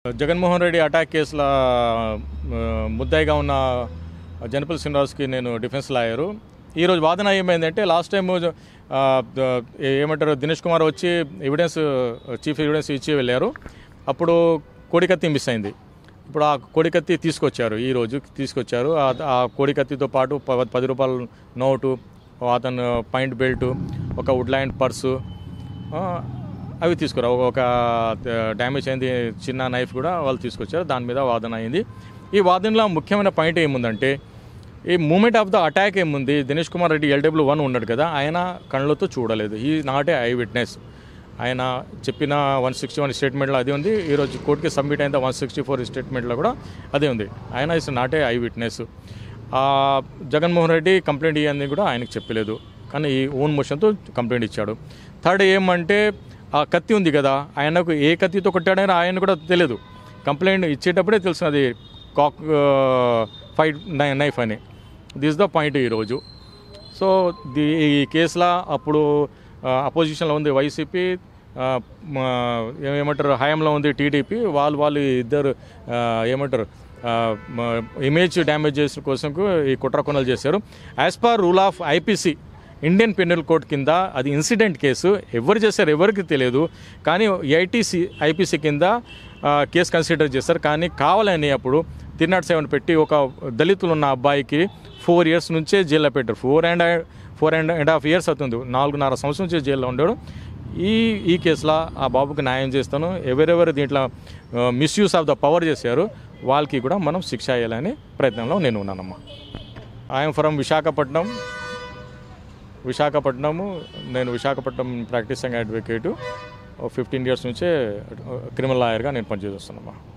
Jaganmohan Reddy attack కేసుల ఆ, ముద్దాయిగా ఉన్న జనపల్ శ్రీనివాస్కి నేను డిఫెన్స్ లాయరు ఈరోజు వాదన ఏమైందంటే లాస్ట్ టైం ఆ, ద- ఏమంటారు దినేష్ కుమార్ వచ్చి ఎవిడెన్స్ చీఫ్ ఎవిడెన్స్ ఇచ్చి వెళ్ళారు అప్పుడు కోడికత్తి మిస్ అయింది ఇప్పుడు ఆ కోడికత్తి తీసుకొచ్చారు ఈ రోజు తీసుకొచ్చారు ఆ- ఆ కోడికత్తితో పాటు ప- పది రూపాయల నోటు అతను పాయింట్ బెల్ట్ ఒక వుడ్లాండ్ పర్సు ఆ, అవి తీసుకురా ఒక- ఒక డ్యామేజ్ అయింది చిన్న నైఫ్ కూడా వాళ్ళు తీసుకొచ్చారు దాని మీద వాదన అయింది ఈ వాదనలో ముఖ్యమైన పాయింట్ ఏముందంటే ఈ మూమెంట్ ఆఫ్ ద అటాక్ ఏముంది దినేష్ కుమార్ రెడ్డి ఎల్డబ్ల్యూ వన్ ఉన్నాడు కదా ఆయన కళ్ళతో చూడలేదు ఈ నాట్ ఏ ఐ విట్నెస్ ఆయన చెప్పిన వన్ సిక్స్టీ వన్ స్టేట్మెంట్లో అది ఉంది ఈరోజు కోర్టుకి సబ్మిట్ అయిన వన్ సిక్స్టీ ఫోర్ స్టేట్మెంట్లో కూడా అదే ఉంది ఆయన is not a eyewitness Jaganmohan Reddy complaint ఇవ్వని కూడా ఆయనకు చెప్పలేదు కానీ ఈ ఓన్ మోషన్తో కంప్లైంట్ ఇచ్చాడు థర్డ్ ఏమంటే ఆ కత్తి ఉంది కదా ఆయనకు ఏ కత్తితో కొట్టాడని ఆయన కూడా తెలియదు కంప్లైంట్ ఇచ్చేటప్పుడే తెలిసిన అది కాక్ ఫైట్ నైఫ్ అని దిస్ ద పాయింట్ ఈరోజు సో ది ఈ కేసులో అప్పుడు అపోజిషన్లో ఉంది వైసీపీ ఆ, మ- ఏమంటారు హయాంలో ఉంది టీడీపీ వాళ్ళు వాళ్ళు ఇద్దరు ఆ, ఏమంటారు ఇమేజ్ డ్యామేజ్ చేసిన కోసం ఈ కుట్ర కొనలు చేశారు as per rule of IPC Indian penal code కింద అది ఇన్సిడెంట్ కేసు ఎవరు చేశారు ఎవరికి తెలియదు కానీ ఐటీసీ ఐపీసీ కింద ఆ, కేసు కన్సిడర్ చేస్తారు కానీ కావాలని అప్పుడు త్రీ నాట్ సెవెన్ పెట్టి ఒక దళితులు ఉన్న అబ్బాయికి ఫోర్ ఇయర్స్ నుంచే జైల్లో పెట్టారు four and four and and half years అవుతుంది నాలుగున్నర సంవత్సరం నుంచి జైల్లో ఉన్నాడు ఈ ఈ కేసులో ఆ బాబుకి న్యాయం చేస్తాను ఎవరెవరు దీంట్లో మిస్యూస్ ఆఫ్ ద పవర్ చేశారు వాళ్ళకి కూడా మనం శిక్ష వేయాలని ప్రయత్నంలో నేను ఉన్నానమ్మా ఐఎమ్ ఫ్రమ్ విశాఖపట్నం విశాఖపట్నము నేను Visakhapatnam practising advocate fifteen years నుంచే క్రిమినల్ లాయర్గా నేను పనిచేస్తున్నామ్మా